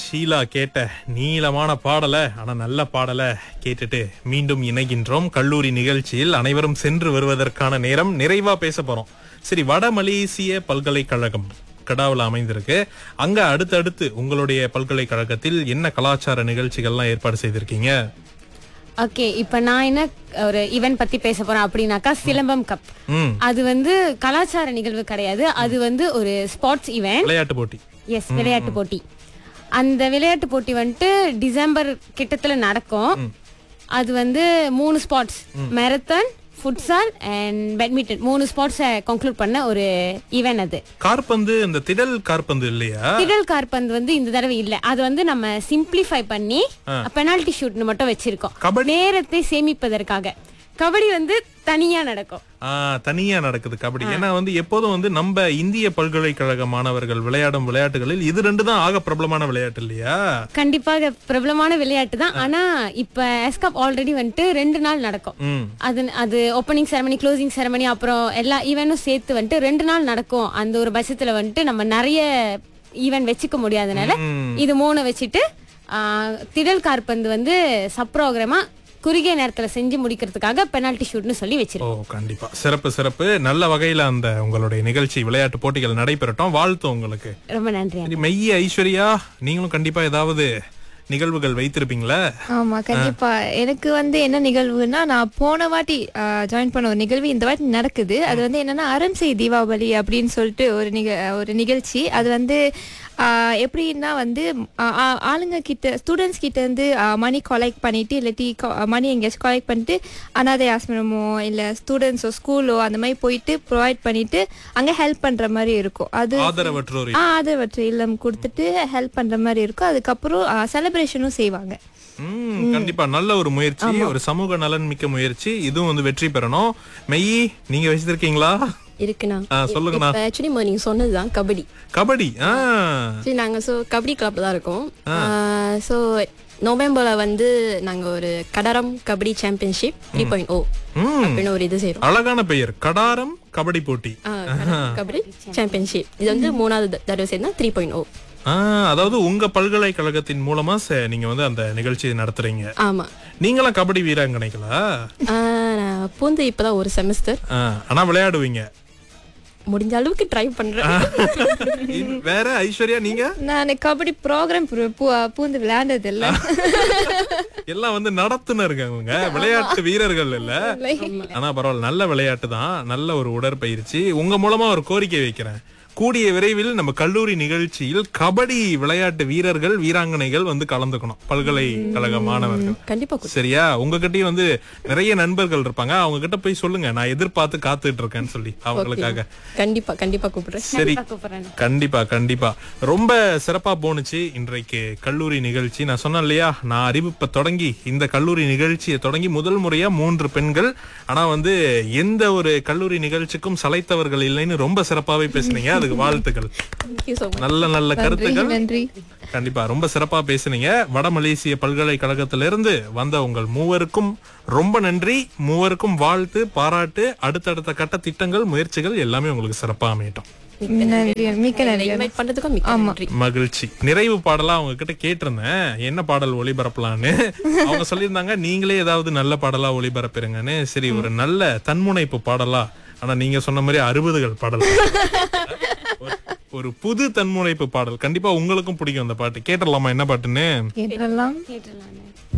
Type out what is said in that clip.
ஷீலா கேட்ட நீளமான பாடலை ஆனா நல்ல பாடலை கேட்டுட்டு மீண்டும் இணைகின்றோம் கல்லூரி நிகழ்ச்சியில் அனைவரும் சென்று வருவதற்கான நேரம் நிறைவா பேச போறோம் சரி வட மலேசிய பல்கலைக்கழகம் கடாவில் அமைந்திருக்கு அங்க அடுத்தடுத்து உங்களுடைய பல்கலைக்கழகத்தில் என்ன கலாச்சார நிகழ்ச்சிகள்லாம் ஏற்பாடு செய்திருக்கீங்க ஓகே இப்ப நான் என்ன ஒரு ஈவென்ட் பத்தி பேச போறேன் அப்படின்னாக்கா சிலம்பம் கப் ம் அது வந்து கலாச்சார நிகழ்வு கிடையாது அது வந்து ஒரு ஸ்போர்ட்ஸ் ஈவென்ட் விளையாட்டு போட்டி எஸ் விளையாட்டு போட்டி அந்த விளையாட்டு போட்டி வந்துட்டு டிசம்பர் கிட்டத்துல நடக்கும் அது வந்து மூணு sports marathon futsal and badminton மூணு ஸ்பாட்ஸை கன்க்ளூட் பண்ண ஒரு ஈவென்ட் அது கார்பந்து இந்த திடல் கார்பந்து இல்லையா திடல் கார்பந்து வந்து இந்த தடவை இல்ல அது வந்து நம்ம சிம்பிளிஃபை பண்ணி பெனால்டி ஷூட்னு மட்டும் வச்சிருக்கோம் கபடி? நேரத்தை சேமிப்பதற்காக கபடி வந்து தனியா நடக்கும் ஆ, தனியா நடக்குது கபடி ஏன்னா வந்து எப்போதும் வந்து நம்ம இந்திய பல்கலைக்கழக மாணவர்கள் விளையாடும் விளையாட்டுகளில் இது ரெண்டு தான் ஆக பிரபலமான விளையாட்டு இல்லையா கண்டிப்பாக பிரபலமான விளையாட்டு தான் ஆனா இப்ப எஸ்காப் ஆல்ரெடி வந்துட்டு ரெண்டு நாள் நடக்கும் ம் அது அது ஓப்பனிங் செரமனி க்ளோசிங் செரமனி அப்புறம் எல்லா ஈவெண்ட்டும் சேர்த்து வந்துட்டு ரெண்டு நாள் நடக்கும் அந்த ஒரு பட்சத்துல வந்துட்டு நம்ம நிறைய ஈவெண்ட் வச்சுக்க முடியாதனால ம். இது மூணு வச்சுட்டு ஆ, திடல் கார்பந்து வந்து சப்ரோகிரமா குறுகிய நேரத்துல செஞ்சு முடிக்கிறதுக்காக பெனால்டி ஷூட்னு சொல்லி ஓ வச்சிருக்கோம் கண்டிப்பா சிறப்பு சிறப்பு நல்ல வகையில அந்த உங்களுடைய நிகழ்ச்சி விளையாட்டு போட்டிகள் நடைபெறட்டும் வாழ்த்து உங்களுக்கு ரொம்ப நன்றி சரி மெய்ய ஐஸ்வர்யா நீங்களும் கண்டிப்பா ஏதாவது நிகழ்வுகள் வைத்திருப்பீங்களா ஆமா கண்டிப்பா எனக்கு வந்து என்ன நிகழ்வுன்னா நான் போன வாட்டி ஜாயின் பண்ண ஒரு நிகழ்வு இந்த வாட்டி நடக்குது அது வந்து என்னன்னா அறம் செய் தீபாவளி அப்படின்னு சொல்லிட்டு ஒரு நிக ஒரு நிகழ்ச்சி அது வந்து ஆஹ், எப்படின்னா வந்து ஆஹ், ஆ- ஆளுங்க கிட்ட ஸ்டூடெண்ட்ஸ் கிட்ட இருந்து மணி கலெக்ட் பண்ணிட்டு இல்லாட்டி மணி எங்கேயாச்சும் கலெக்ட் பண்ணிட்டு அனாதை ஆசிரமமோ இல்ல ஸ்டூடெண்ட்ஸோ ஸ்கூலோ அந்த மாதிரி போயிட்டு ப்ரொவைட் பண்ணிட்டு அங்க ஹெல்ப் பண்ற மாதிரி இருக்கும் அது ஆதரவற்றோர் ஆ ஆதரவற்ற இல்லம் கொடுத்துட்டு ஹெல்ப் பண்ற மாதிரி இருக்கும் அதுக்கப்புறம் செலிப்ரேஷனும் செய்வாங்க ம் கண்டிப்பா நல்ல ஒரு முயற்சி ஒரு சமூக நலன் மிக்க முயற்சி இதுவும் வந்து வெற்றி பெறணும் மெய் நீங்க வச்சிருக்கீங்களா இருக்குண்ணா ஆ, சொல்லுங்கண்ணா. இப்ப ஆக்சுவலி நீங்க சொன்னதுதான் கபடி கபடி ஆ சரி நாங்க சோ கபடி கிளப்ல தான் இருக்கோம் ஸோ நவம்பர்ல வந்து நாங்க ஒரு கடரம் kabaddi championship three point O ம். அப்படின்னு ஒரு இது செய்றோம் அழகான பெயர் கடாரம் கபடி போட்டி ஆ, கடரம் கபடி சாம்பியன்ஷிப் இது வந்து மூணாவது த- தடவை சேர்ந்தா த்ரீ பாயிண்ட் ஓ ஆ, அதாவது உங்க பல்கலைக்கழகத்தின் மூலமா ச- நீங்க வந்து அந்த நிகழ்ச்சியை நடத்துறீங்க ஆமா நீங்களும் கபடி வீராங்கனைகளா ஆ, நான் பூந்து இப்பதான் ஒரு செமஸ்டர் ஆ, ஆனா விளையாடுவீங்க முடிஞ்ச அளவுக்கு ட்ரை பண்றேன் இன்- வேற ஐஸ்வர்யா நீங்க நான் கபடி ப்ரோக்ராம் பூந்து விளையாண்டது இல்ல எல்லாம் வந்து நடத்துனருங்க அவங்க விளையாட்டு வீரர்கள் இல்ல ஆனா பரவாயில்ல நல்ல விளையாட்டு தான் நல்ல ஒரு உடற்பயிற்சி உங்க மூலமா ஒரு கோரிக்கை வைக்கிறேன் கூடிய விரைவில் நம்ம கல்லூரி நிகழ்ச்சியில் கபடி விளையாட்டு வீரர்கள் வீராங்கனைகள் வந்து கலந்துக்கணும் பல்கலைக்கழக மாணவர்கள் கண்டிப்பா கூ- சரியா உங்ககிட்டயும் வந்து நிறைய நண்பர்கள் இருப்பாங்க அவங்க கிட்ட போய் சொல்லுங்க நான் எதிர்பார்த்து காத்துட்டு இருக்கேன்னு சொல்லி அவங்களுக்காக கண்டிப்பா கண்டிப்பா கூப்பிடுறேன் சரி கூப்பிடுறேன் கண்டிப்பா கண்டிப்பா ரொம்ப சிறப்பா போணுச்சு இன்றைக்கு கல்லூரி நிகழ்ச்சி நான் சொன்னேன் இல்லையா நான் அறிவிப்பை தொடங்கி இந்த கல்லூரி நிகழ்ச்சியை தொடங்கி முதல் முறையா மூன்று பெண்கள் ஆனா வந்து எந்த ஒரு கல்லூரி நிகழ்ச்சிக்கும் சளைத்தவர்கள் இல்லைன்னு ரொம்ப சிறப்பாவே பேசுனீங்க அதுக்கு வாழ்த்துக்கள் தேங்க்யூ ஸோ மச் நல்ல நல்ல கருத்துக்கள் நன்றி கண்டிப்பா ரொம்ப சிறப்பா பேசுனீங்க வட மலேசிய பல்கலைக்கழகத்திலிருந்து வந்த உங்கள் மூவருக்கும் ரொம்ப நன்றி மூவருக்கும் வாழ்த்து பாராட்டு அடுத்தடுத்த கட்ட திட்டங்கள் முயற்சிகள் எல்லாமே உங்களுக்கு சிறப்பா அமையட்டும் நன்றி மிக்க நன்றி இன்வைட் பண்றதுக்கும் மிக்க நன்றி மகிழ்ச்சி நிறைவு பாடலா அவங்க கிட்ட கேட்டிருந்தேன் என்ன பாடல் ஒளிபரப்பலான்னு அவங்க சொல்லியிருந்தாங்க நீங்களே ஏதாவது நல்ல பாடலா ஒளிபரப்பிருங்கன்னு சரி ஒரு நல்ல தன்முனைப்பு பாடலா ஆனா நீங்க சொன்ன மாதிரி அறுபதுகள் பாடல் ஒரு- ஒரு புது தன்முனைப்பு பாடல் கண்டிப்பா உங்களுக்கும் பிடிக்கும் அந்த பாட்டு கேட்டுடலாமா என்ன பாட்டுன்னு கேட்டலாம் கேட்டுடலாமே